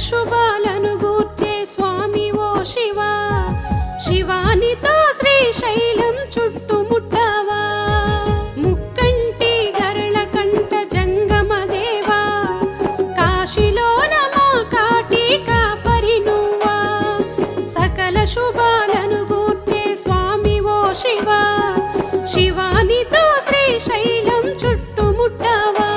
శుభాలను గూర్చే స్వామి ఓ శివ శివానితో శ్రీశైలం చుట్టుముట్టవా ముక్కంటి గరళ కంట జంగమ దేవా కాశీలోన మా కాటి కాపరి నువ్వా సకల శుభాలను గూర్చే స్వామి ఓ శివ శివానితో శ్రీశైలం చుట్టుముట్టవా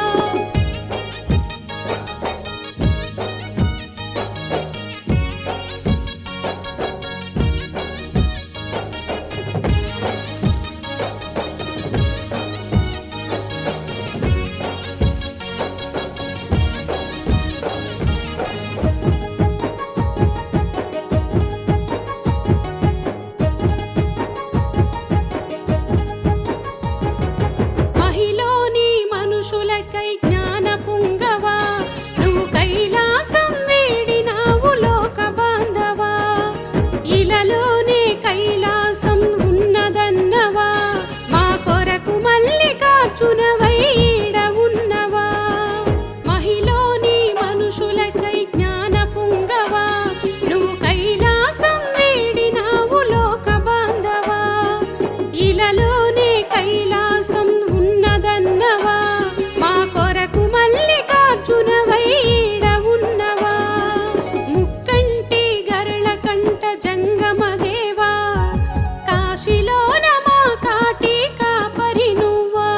మహిలోని మనుషులకై జ్ఞాన పుంగవా నువ్వు కైలాసం వేడినావు లోక బాంధవా ఇలలోనే కైలాసం ఉన్నదన్నవా మా కొరకు మల్లికార్జునవై ఈడ ఉన్నవా మహిలోని మనుషులకై జ్ఞాన పుంగవా నువ్వు కైలాసం వేడినావు లోక బాంధవా ఇలలోనే కైలాసం ఉన్నదన్నవా మా కొరకు మల్లికార్జునవై ఈడ ఉన్నవా ముక్కంటి గరళ కంట జంగమ దేవా కాశీలోన మా కాటి కాపరి నువ్వా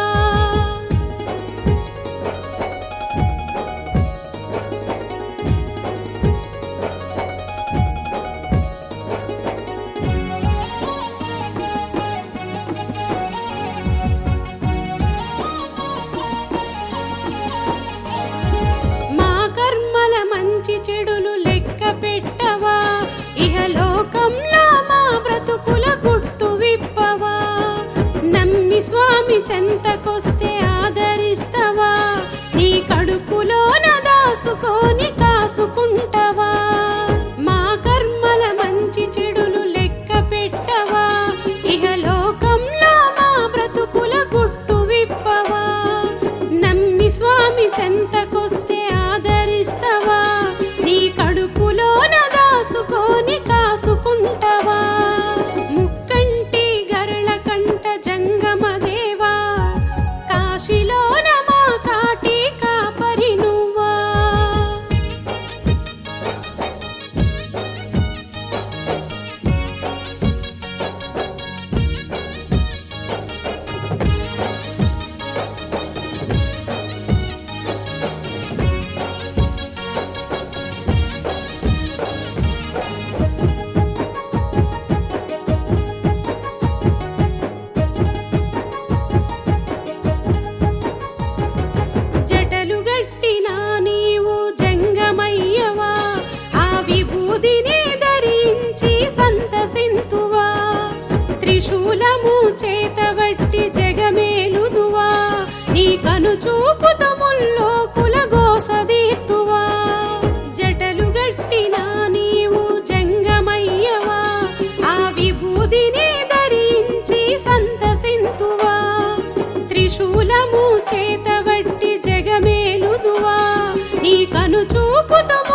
మా కర్మల మంచి చెడులు లెక్క పెట్టవా ఇహలోకంలో మా బ్రతుకుల గుట్టు విప్పవా నమ్మి స్వామి చెంతకొస్తే ఆదరిస్తవా నీ కడుపులోన దాసుకొని కాసుకుంటవా మా కర్మల మంచి చెడులు లెక్క పెట్టవా ఇహలోకంలో మా బ్రతుకుల గుట్టు విప్పవా నమ్మి స్వామి చెంతకొస్తే ఆదరిస్తవా నీ కడుపులోన దాసుకొని కాసుకుంటవా ముక్కంటి గరళ కంట జంగమ దేవా కాశీలోన మా కాటి కాపరి నువ్వా జటలు గట్టినా నీవు జంగమయ్యవా ఆ విభూదిని ధరించి సంతసింతువా త్రిశూలము చేతబట్టి జగమేలుదువా నీ కను చూపుతో ముల్లోకుల గోసదీత్తువా జటలు గట్టినా నీవు జంగమయ్యవా ఆ విభూదిని ధరించి సంతసింతువా త్రిశూలము చేతబట్టి జగమేలుదువా నీ కను చూపుతో